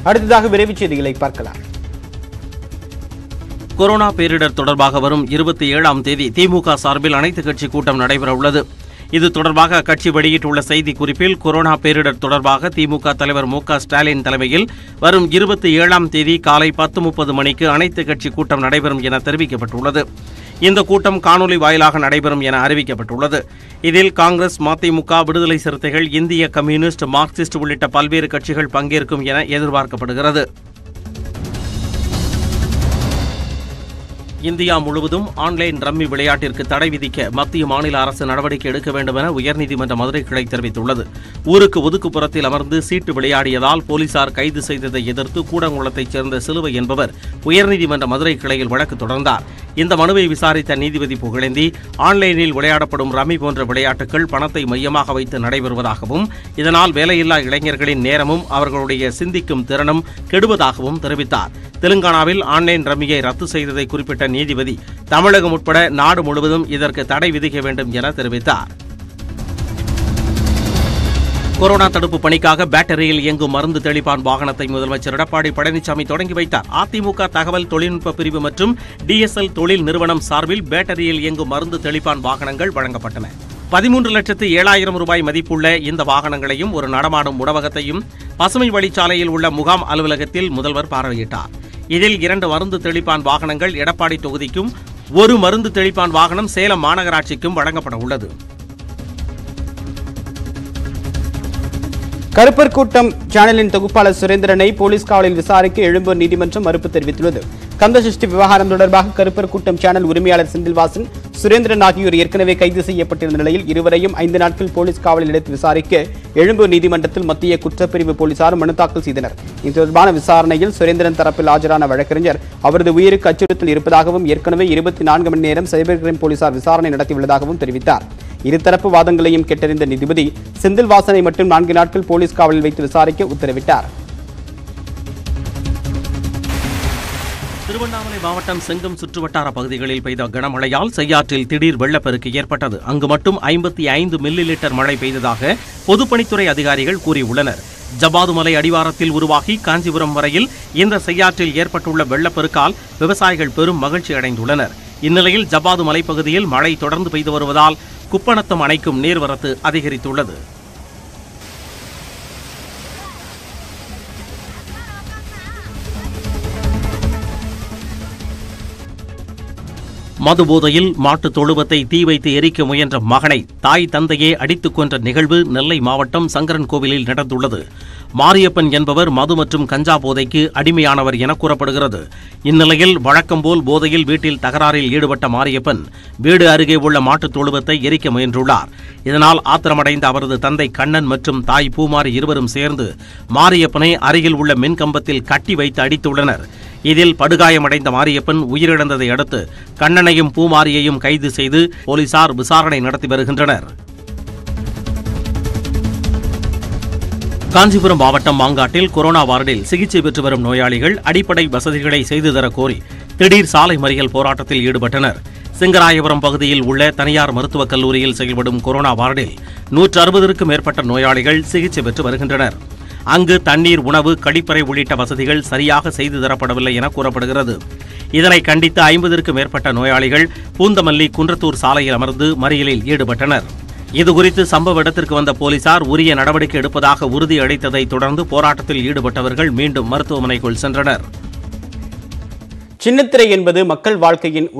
அடுத்ததாக விரைவுச் செய்திகளை பார்க்கலாம் கொரோனா பேரிடர் தொடர்பாக வரும் இருபத்தி ஏழாம் தேதி திமுக சார்பில் அனைத்துக் கட்சி கூட்டம் நடைபெற உள்ளது இது தொடர்பாக அக்கட்சி வெளியிட்டுள்ள செய்தி குறிப்பில் கொரோனா பேரிடர் தொடர்பாக திமுக தலைவர் மு க ஸ்டாலின் தலைமையில் வரும் இருபத்தி ஏழாம் தேதி காலை பத்து முப்பது மணிக்கு அனைத்துக் கட்சி கூட்டம் நடைபெறும் என தெரிவிக்கப்பட்டுள்ளது இந்த கூட்டம் காணொலி வாயிலாக நடைபெறும் என அறிவிக்கப்பட்டுள்ளது இதில் காங்கிரஸ் மதிமுக விடுதலை சிறுத்தைகள் இந்திய கம்யூனிஸ்ட் மார்க்சிஸ்ட் உள்ளிட்ட பல்வேறு கட்சிகள் பங்கேற்கும் என எதிர்பார்க்கப்படுகிறது இந்தியா முழுவதும் ஆன்லைன் ரம்மி விளையாட்டிற்கு தடை விதிக்க மத்திய மாநில அரசு நடவடிக்கை எடுக்க வேண்டும் என உயர்நீதிமன்ற மதுரை கிளை தெரிவித்துள்ளது ஊருக்கு ஒதுக்குப்புறத்தில் அமர்ந்து சீட்டு விளையாடியதால் போலீசார் கைது செய்ததை எதிர்த்து கூடங்குளத்தைச் சேர்ந்த சிலுவை என்பவர் உயர்நீதிமன்ற மதுரை கிளையில் வழக்கு தொடர்ந்தார் இந்த மனுவை விசாரித்த நீதிபதி புகழேந்தி ஆன்லைனில் விளையாடப்படும் ரம்மி போன்ற விளையாட்டுகள் பணத்தை மையமாக வைத்து நடைபெறுவதாகவும் இதனால் வேலையில்லா இளைஞர்களின் நேரமும் அவர்களுடைய சிந்திக்கும் திறனும் கெடுவதாகவும் தெரிவித்தார் தெலுங்கானாவில் ஆன்லைன் ரம்மியை ரத்து செய்ததை குறிப்பிட்ட நீதிபதி தமிழகம் உட்பட நாடு முழுவதும் இதற்கு தடை விதிக்க வேண்டும் என தெரிவித்தார் கொரோனா தடுப்பு பணிக்காக பேட்டரியில் இயங்கும் மருந்து தெளிப்பான் வாகனத்தை முதலமைச்சர் எடப்பாடி பழனிசாமி தொடங்கி வைத்தார் அதிமுக தகவல் தொழில்நுட்ப பிரிவு மற்றும் டிஎஸ்எல் தொழில் நிறுவனம் சார்பில் பேட்டரியில் இயங்கும் மருந்து தெளிப்பான் வாகனங்கள் வழங்கப்பட்டன பதிமூன்று லட்சத்து ஏழாயிரம் ரூபாய் மதிப்புள்ள இந்த வாகனங்களையும் ஒரு நடமாடும் உணவகத்தையும் பசுமை வழிச்சாலையில் உள்ள முகாம் அலுவலகத்தில் முதல்வர் பார்வையிட்டார் இதில் இரண்டு மருந்து தெளிப்பான் வாகனங்கள் எடப்பாடி தொகுதிக்கும் ஒரு மருந்து தெளிப்பான் வாகனம் சேலம் மாநகராட்சிக்கும் வழங்கப்பட உள்ளது கருப்பர் கூட்டம் சேனலின் தொகுப்பாளர் சுரேந்திரனை போலீஸ் காவலில் விசாரிக்க எழும்பூர் நீதிமன்றம் மறுப்பு தெரிவித்துள்ளது கந்தசஷ்டி விவகாரம் தொடர்பாக கருப்பர் கூட்டம் சேனல் உரிமையாளர் செந்தில்வாசன் சுரேந்திரன் ஆகியோர் ஏற்கனவே கைது செய்யப்பட்டிருந்த நிலையில் இருவரையும் ஐந்து நாட்கள் போலீஸ் காவலில் எடுத்து விசாரிக்க எழும்பூர் நீதிமன்றத்தில் மத்திய குற்றப்பிரிவு போலீசார் மனு தாக்கல் செய்தனர் இது தொடர்பான விசாரணையில் சுரேந்திரன் தரப்பில் ஆஜரான வழக்கறிஞர் அவரது உயிருக்கு அச்சுறுத்தல் இருப்பதாகவும் ஏற்கனவே இருபத்தி நான்கு மணி நேரம் சைபர் கிரைம் போலீசார் விசாரணை நடத்தியுள்ளதாகவும் தெரிவித்தார் இருதரப்பு வாதங்களையும் கேட்டறிந்த நீதிபதி செந்தில் வாசனை மட்டும் நான்கு நாட்கள் போலீஸ் காவலில் வைத்து விசாரிக்க உத்தரவிட்டார் திருவண்ணாமலை மாவட்டம் செங்கம் சுற்றுவட்டார பகுதிகளில் பெய்த கனமழையால் செய்யாற்றில் திடீர் வெள்ளப்பெருக்கு ஏற்பட்டது அங்கு மட்டும் ஐம்பத்தி ஐந்து மில்லி லிட்டர் மழை பெய்ததாக பொதுப்பணித்துறை அதிகாரிகள் கூறியுள்ளனர் ஜபாதுமலை அடிவாரத்தில் உருவாகி காஞ்சிபுரம் வரையில் இந்த செய்யாற்றில் ஏற்பட்டுள்ள வெள்ளப்பெருக்கால் விவசாயிகள் பெரும் மகிழ்ச்சி அடைந்துள்ளனர் இந்நிலையில் ஜபாது மலைப்பகுதியில் மழை தொடர்ந்து பெய்து வருவதால் குப்பநத்தம் அணைக்கும் நீர்வரத்து அதிகரித்துள்ளது மது போதையில் மாட்டுத் தொழுவத்தை தீ வைத்து எரிக்க முயன்ற மகனை தாய் தந்தையே அடித்துக் கொன்ற நிகழ்வு நெல்லை மாவட்டம் சங்கரன் கோவிலில் நடந்துள்ளது மாரியப்பன் என்பவர் மது மற்றும் கஞ்சா போதைக்கு அடிமையானவர் என கூறப்படுகிறது இந்நிலையில் வழக்கம்போல் போதையில் வீட்டில் தகராறில் ஈடுபட்ட மாரியப்பன் வீடு அருகே உள்ள மாட்டுத் தொழுவத்தை எரிக்க முயன்றுள்ளார் இதனால் ஆத்திரமடைந்த அவரது தந்தை கண்ணன் மற்றும் தாய் பூமாரி இருவரும் சேர்ந்து மாரியப்பனை அருகில் உள்ள மின்கம்பத்தில் கட்டி வைத்து அடித்துள்ளனர் இதில் படுகாயமடைந்த மாரியப்பன் உயிரிழந்ததை அடுத்து கண்ணனையும் பூமாரியையும் கைது செய்து போலீசார் விசாரணை நடத்தி வருகின்றனர் காஞ்சிபுரம் மாவட்டம் மாங்காட்டில் கொரோனா வார்டில் சிகிச்சை பெற்று வரும் நோயாளிகள் அடிப்படை வசதிகளை செய்து தர கோரி திடீர் சாலை மறியல் போராட்டத்தில் ஈடுபட்டனர் சிங்கராயபுரம் பகுதியில் உள்ள தனியார் மருத்துவக் கல்லூரியில் செயல்படும் கொரோனா வார்டில் நூற்று அறுபதற்கும் மேற்பட்ட நோயாளிகள் சிகிச்சை பெற்று வருகின்றனர் அங்கு தண்ணீர் உணவு கழிப்பறை உள்ளிட்ட வசதிகள் சரியாக செய்து தரப்படவில்லை என கூறப்படுகிறது இதனை கண்டித்து ஐம்பதற்கும் மேற்பட்ட நோயாளிகள் பூந்தமல்லி குன்றத்தூர் சாலையில் அமர்ந்து மறியலில் ஈடுபட்டனர் இதுகுறித்து சம்பவ இடத்திற்கு வந்த போலீசார் உரிய நடவடிக்கை எடுப்பதாக உறுதியளித்ததை தொடர்ந்து போராட்டத்தில் ஈடுபட்டவர்கள் மீண்டும் மருத்துவமனைக்குள் சென்றனர் சின்னத்திரை என்பது மக்கள் வாழ்க்கையின்